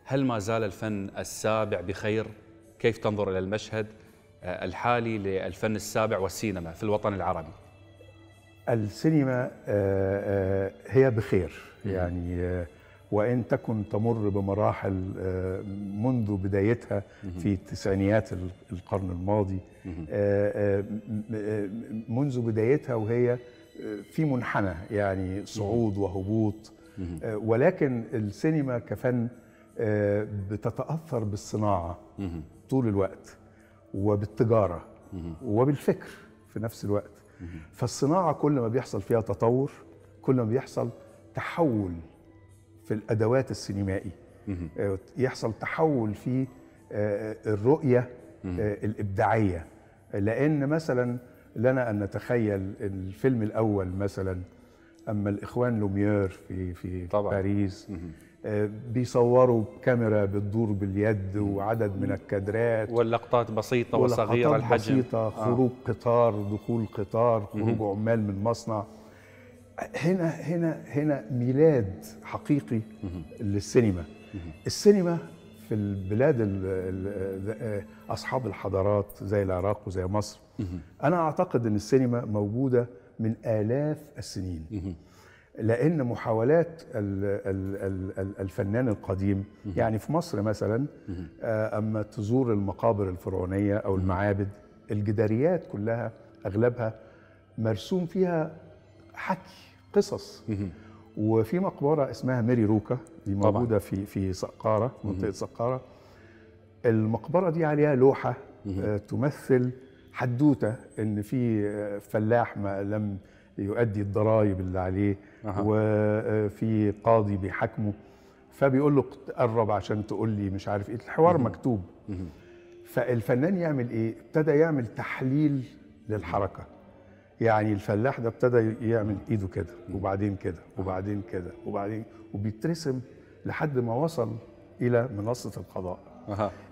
هل ما زال الفن السابع بخير؟ كيف تنظر إلى المشهد آه، الحالي للفن السابع والسينما في الوطن العربي؟ السينما آه، آه، هي بخير يعني آه، وإن تكن تمر بمراحل آه، منذ بدايتها في تسعينيات ال- القرن الماضي آه، آه، م- آه، منذ بدايتها وهي آه، في منحنى يعني صعود وهبوط آه، ولكن السينما كفن آه، بتتأثر بالصناعة طول الوقت وبالتجارة وبالفكر في نفس الوقت فالصناعة كل ما بيحصل فيها تطور كل ما بيحصل تحول في الأدوات السينمائي آه، يحصل تحول في آه، الرؤية آه، الإبداعية لأن مثلا لنا أن نتخيل الفيلم الأول مثلا أما الإخوان لومير في في طبعاً. باريس آه، بيصوروا بكاميرا بتدور باليد وعدد من الكادرات واللقطات بسيطة وصغيرة ولقطات الحجم بسيطة خروج قطار دخول قطار خروج عمال من مصنع هنا هنا هنا ميلاد حقيقي للسينما السينما في البلاد ال ال اصحاب الحضارات زي العراق وزي مصر انا اعتقد ان السينما موجوده من الاف السنين لان محاولات ال ال ال ال الفنان القديم يعني في مصر مثلا آه، اما تزور المقابر الفرعونيه او المعابد الجداريات كلها اغلبها مرسوم فيها حكي قصص وفي مقبره اسمها ميري روكا دي طبعاً. موجوده في في سقاره منطقه سقاره المقبره دي عليها لوحه آه، تمثل حدوته ان في آه، فلاح ما لم يؤدي الضرائب اللي عليه أها. وفي قاضي بيحاكمه فبيقول له قرب عشان تقول لي مش عارف ايه الحوار مكتوب فالفنان يعمل ايه ابتدى يعمل تحليل للحركه يعني الفلاح ده ابتدى يعمل ايده كده وبعدين كده وبعدين كده وبعدين وبيترسم لحد ما وصل الى منصه القضاء أها.